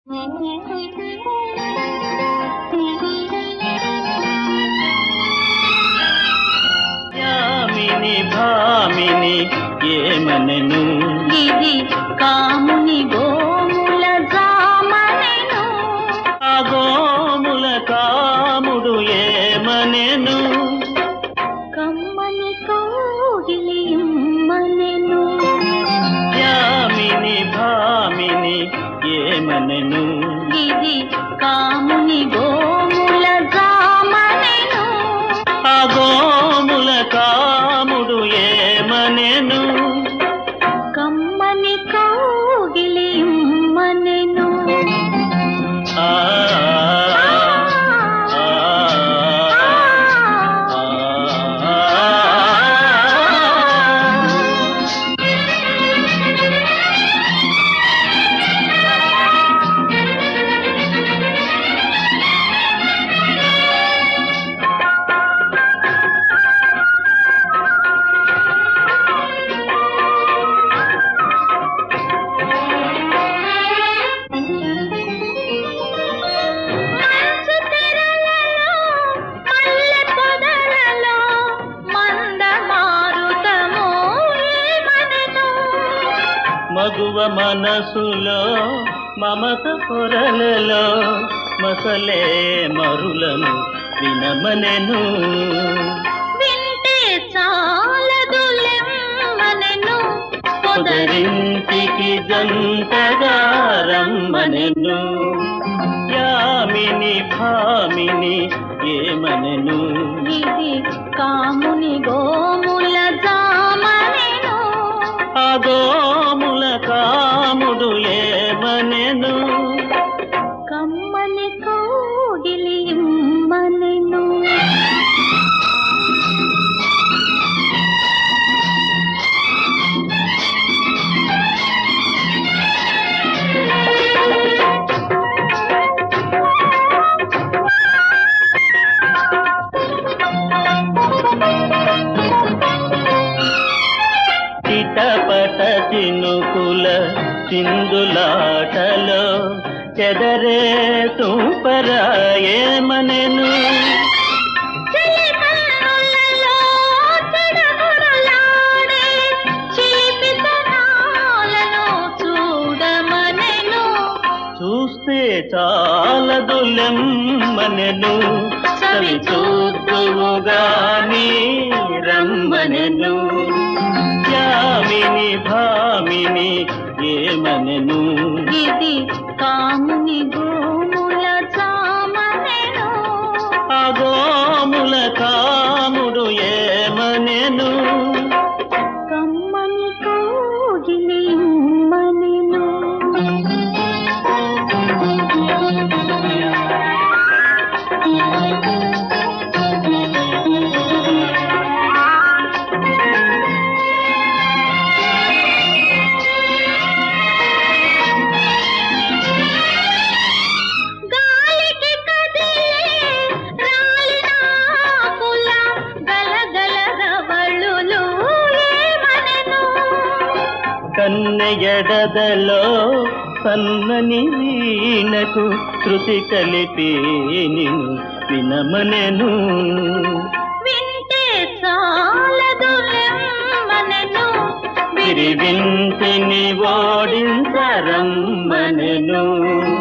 యామిని భామిని ఏమనెను ఇది కాముని గోముల జామనెను ఆ గోముల కాముడు ఏమనెను కమ్మని కోగిలి ఇమ్మనెను యామిని భామిని ఏమనెను ఇది కాముని గోముల జామనెను ఆ గోముల కాముడు ఏమనెను కమ్మని కోగిలి ఇమ్మనెను ఆ ఆ, ఆ. మంచు తెరలలో, మల్లె పొదలలో, మంద మారుతము ఏమనెను? మగువ మనసులో మమత పొరలలో మసలే మరులను వినమనెను వింటే చాలదులెమ్మనెను. పొదరింటికి జంటగా రమ్మనెను యామిని భామిని ఏమనెను ఇది కాముని గోముల జామనెను ఆ గోముల కాముడు ఏమనెను కమ్మని కోగిలి ఇమ్మనెను చిటపట చినుకుల చిందులాటలో చెదరే సూపర ఏమనెను చెలి కన్నులలో చెడగొడలాడే చిలిపితనాలను చూడమనెను. చూస్తే చాలదులెమ్మనెను చవి చూద్దువుగాని రమ్మనెను యామిని భామిని ఏమనెను ఇది కాముని గోముల చామనెను ఆ గోముల కాముడు ఏమనెను కమ్మని కోగిలి ఇమ్మనెను గాలికి కదిలే రాలినాకుల గలగల రవళులు ఏమనెను కన్నెయడదలో సన్నని వీణకు శృతి కలిపి నిన్ను వినమనెను వింటే చాలదులెమ్మనెను విరివింటిని ఓడించరమ్మనెను